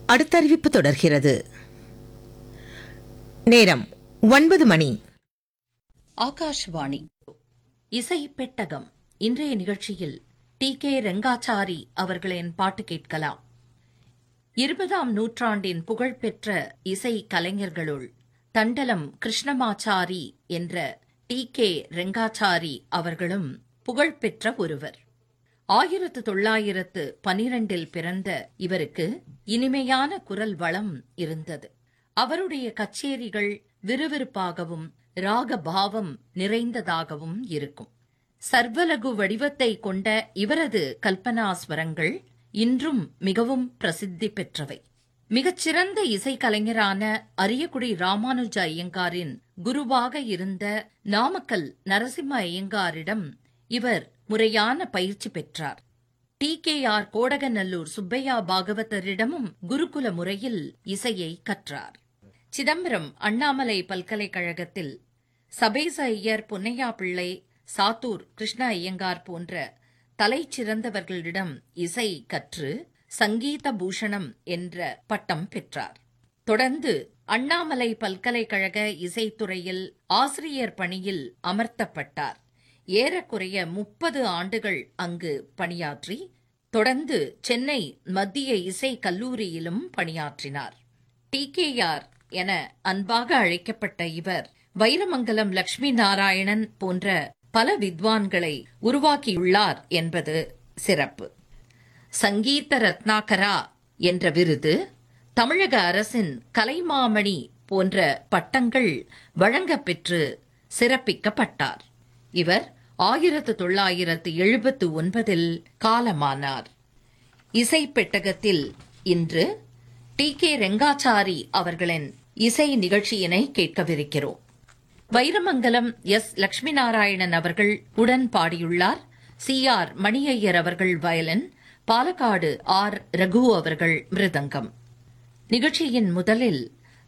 அடுத்த அறிவிப்பு தொடர்கிறது நேரம் ஒன்பது மணி ஆகாஷ்வாணி இசை பெட்டகம் இன்றைய நிகழ்ச்சியில் டி கே ரெங்காச்சாரி அவர்களின் பாட்டு கேட்கலாம் இருபதாம் நூற்றாண்டின் புகழ்பெற்ற இசை கலைஞர்களுள் தண்டலம் கிருஷ்ணமாச்சாரி என்ற டி கே ரெங்காச்சாரி அவர்களும் புகழ்பெற்ற ஒருவர் ஆயிரத்து தொள்ளாயிரத்து பனிரெண்டில் பிறந்த இவருக்கு இனிமையான குரல் வளம் இருந்தது அவருடைய கச்சேரிகள் விறுவிறுப்பாகவும் ராகபாவம் நிறைந்ததாகவும் இருக்கும் சர்வலகு வடிவத்தை கொண்ட இவரது கல்பனாஸ்வரங்கள் இன்றும் மிகவும் பிரசித்தி பெற்றவை மிகச்சிறந்த இசைக்கலைஞரான அரியக்குடி ராமானுஜ ஐயங்காரின் குருவாக இருந்த நாமக்கல் நரசிம்ம ஐயங்காரிடம் இவர் முறையான பயிற்சி பெற்றார் T K R Kodaganallur Subbaiah பாகவதரிடமும் குருகுல முறையில் இசையை கற்றார் சிதம்பரம் அண்ணாமலை பல்கலைக்கழகத்தில் சபேச ஐயர் பொன்னையா பிள்ளை சாத்தூர் கிருஷ்ண ஐயங்கார் போன்ற தலைச்சிறந்தவர்களிடம் இசை கற்று சங்கீத பூஷணம் என்ற பட்டம் பெற்றார் தொடர்ந்து அண்ணாமலை பல்கலைக்கழக இசைத்துறையில் ஆசிரியர் பணியில் அமர்த்தப்பட்டார் ஏறக்குறைய முப்பது ஆண்டுகள் அங்கு பணியாற்றி தொடர்ந்து சென்னை மத்திய இசை கல்லூரியிலும் பணியாற்றினார் டி கே ஆர் என அன்பாக அழைக்கப்பட்ட இவர் வைரமங்கலம் லட்சுமி நாராயணன் போன்ற பல வித்வான்களை உருவாக்கியுள்ளார் என்பது சிறப்பு சங்கீத ரத்னாகரா என்ற விருது தமிழக அரசின் கலைமாமணி போன்ற பட்டங்கள் வழங்கப்பெற்று சிறப்பிக்கப்பட்டார் இவர் ஆயிரத்து தொள்ளாயிரத்து எழுபத்து ஒன்பதில் காலமானார் இசை பெட்டகத்தில் இன்று டி கே ரெங்காச்சாரி அவர்களின் இசை நிகழ்ச்சியினை கேட்கவிருக்கிறோம் வைரமங்கலம் எஸ் லட்சுமி நாராயணன் அவர்கள் உடன் பாடியுள்ளார் சி ஆர் மணியையர் அவர்கள் வயலின் பாலக்காடு ஆர் ரகு அவர்கள் மிருதங்கம் நிகழ்ச்சியின் முதலில்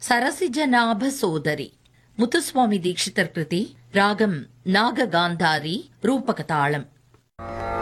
சரசிஜநாப சோதரி முத்துசுவாமி தீட்சிதர் கிருதி ராகம் நாககாந்தாரி ரூபகதாளம்